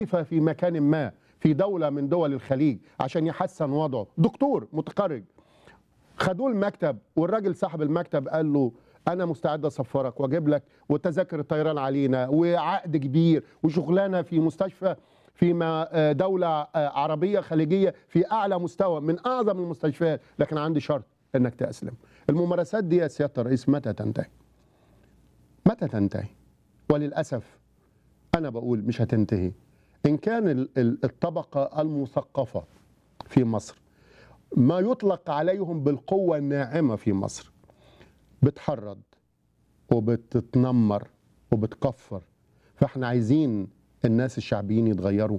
في مكان ما في دولة من دول الخليج عشان يحسن وضعه دكتور متخرج خدوه المكتب والراجل صاحب المكتب قال له انا مستعد اسفرك واجيب لك وتذاكر الطيران علينا وعقد كبير وشغلانه في مستشفى في ما- دولة عربية خليجية في أعلى مستوى من أعظم المستشفيات لكن عندي شرط أنك تأسلم الممارسات دي يا سيادة الرئيس متى تنتهي متى تنتهي وللأسف أنا بقول مش هتنتهي إن كان ال- ال- الطبقة المثقفة في مصر ما يطلق عليهم بالقوة الناعمة في مصر بتحرض وبتتنمر وبتكفر فاحنا عايزين الناس الشعبيين يتغيروا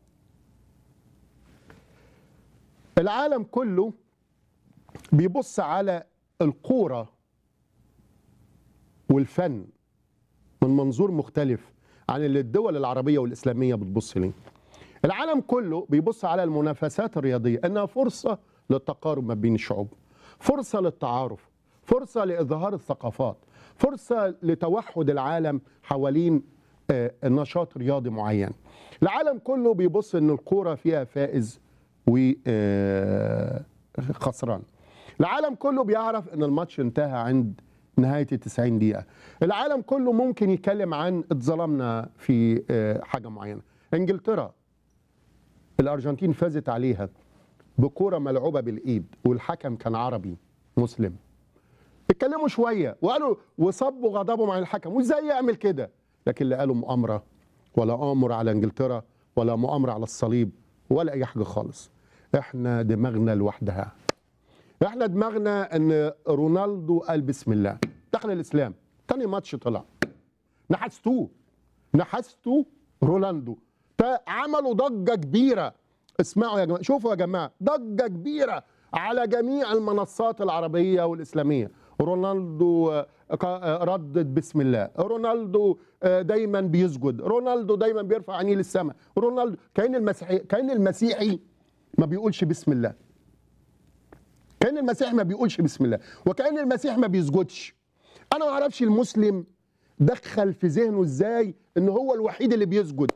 العالم كله بيبص على الكورة والفن من منظور مختلف عن اللي الدول العربية والإسلامية بتبص ليه العالم كله بيبص على المنافسات الرياضية انها فرصة للتقارب ما بين الشعوب فرصة للتعارف فرصة لإظهار الثقافات فرصة لتوحد العالم حوالين آه، نشاط رياضي معين العالم كله بيبص ان الكورة فيها فائز وخسران العالم كله بيعرف ان الماتش انتهى عند نهاية ال 90 دقيقة العالم كله ممكن يتكلم عن اتظلمنا في آه، حاجة معينة انجلترا الارجنتين فازت عليها بكرة ملعوبة بالايد والحكم كان عربي مسلم اتكلموا شوية وقالوا وصبوا غضبهم على الحكم وازاي يعمل كده لكن لا قالوا مؤامرة ولا امر على انجلترا ولا مؤامرة على الصليب ولا اي حاجة خالص احنا دماغنا لوحدها احنا دماغنا ان رونالدو قال بسم الله دخل الاسلام تاني ماتش طلع نحستوه نحستوا رونالدو عملوا ضجه كبيره اسمعوا يا جماعه شوفوا يا جماعه ضجه كبيره على جميع المنصات العربيه والاسلاميه رونالدو آه، ق- آه، ردد بسم الله رونالدو آه، دايما بيسجد رونالدو دايما بيرفع عينيه للسماء رونالدو كان المسيحي كان المسيحي ما بيقولش بسم الله كان المسيح ما بيقولش بسم الله وكان المسيح ما بيسجدش انا ما اعرفش المسلم دخل في ذهنه ازاي ان هو الوحيد اللي بيسجد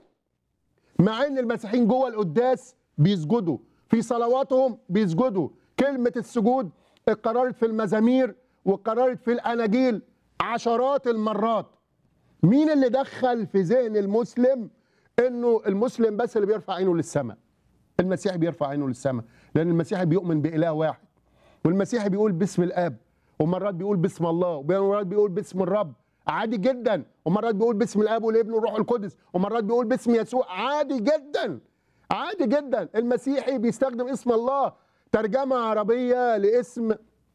مع ان المسيحيين جوه القداس بيسجدوا في صلواتهم بيسجدوا كلمة السجود اتكررت في المزامير واتكررت في الاناجيل عشرات المرات مين اللي دخل في ذهن المسلم انه المسلم بس اللي بيرفع عينه للسماء المسيحي بيرفع عينه للسماء لان المسيحي بيؤمن باله واحد والمسيحي بيقول باسم الاب ومرات بيقول باسم الله ومرات بيقول باسم الرب عادي جدا ومرات بيقول باسم الاب والابن والروح القدس ومرات بيقول باسم يسوع عادي جدا عادي جدا المسيحي بيستخدم اسم الله ترجمه عربيه لاسم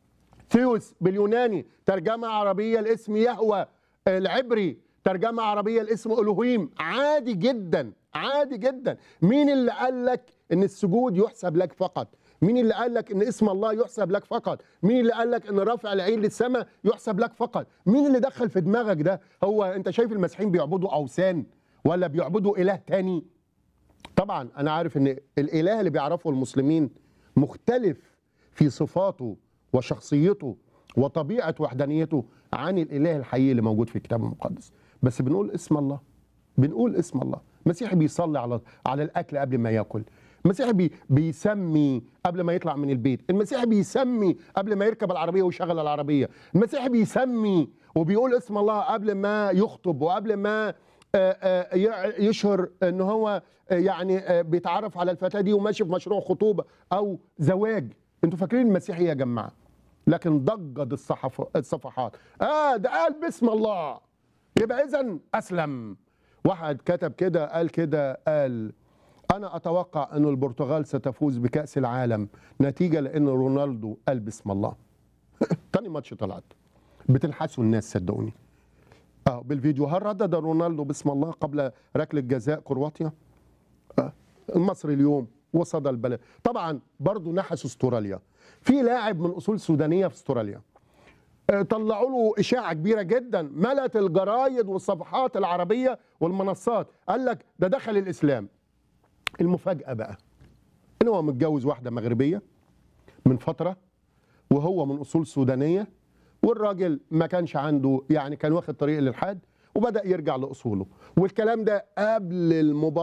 ثيوس باليوناني ترجمة عربية لاسم يهوى العبري ترجمة عربية لاسم ألوهيم عادي جدا عادي جدا مين اللي قال لك ان السجود يحسب لك فقط مين اللي قال لك ان اسم الله يحسب لك فقط مين اللي قال لك ان رفع العين للسماء يحسب لك فقط مين اللي دخل في دماغك ده هو انت شايف المسيحيين بيعبدوا اوثان ولا بيعبدوا اله تاني طبعا انا عارف ان الاله اللي بيعرفه المسلمين مختلف في صفاته وشخصيته وطبيعه وحدانيته عن الاله الحقيقي اللي موجود في الكتاب المقدس بس بنقول اسم الله بنقول اسم الله المسيحي بيصلي على على الاكل قبل ما ياكل المسيحي بي بيسمي قبل ما يطلع من البيت المسيحي بيسمي قبل ما يركب العربيه ويشغل العربيه المسيحي بيسمي وبيقول اسم الله قبل ما يخطب وقبل ما آه، آه، ي- يشهر ان هو آه، يعني آه، بيتعرف على الفتاه دي وماشي في مشروع خطوبه او زواج انتوا فاكرين المسيحي يا جماعه لكن ضجت الصحف الصفحات اه ده قال باسم الله يبقى اذا اسلم واحد كتب كده قال كده قال انا اتوقع ان البرتغال ستفوز بكاس العالم نتيجه لان رونالدو قال باسم الله تاني ماتش طلعت بتلحسوا الناس صدقوني اه بالفيديو هل ردد رونالدو باسم الله قبل ركله جزاء كرواتيا آه. المصري اليوم وصدى البلد طبعا برضو نحس استراليا في لاعب من اصول سودانيه في استراليا آه، طلعوا له اشاعه كبيره جدا ملت الجرايد والصفحات العربيه والمنصات قال لك ده دخل الاسلام المفاجاه بقى ان هو متجوز واحده مغربيه من فتره وهو من اصول سودانيه والراجل ما كانش عنده يعني كان واخد طريق الالحاد وبدا يرجع لاصوله والكلام ده قبل المباراه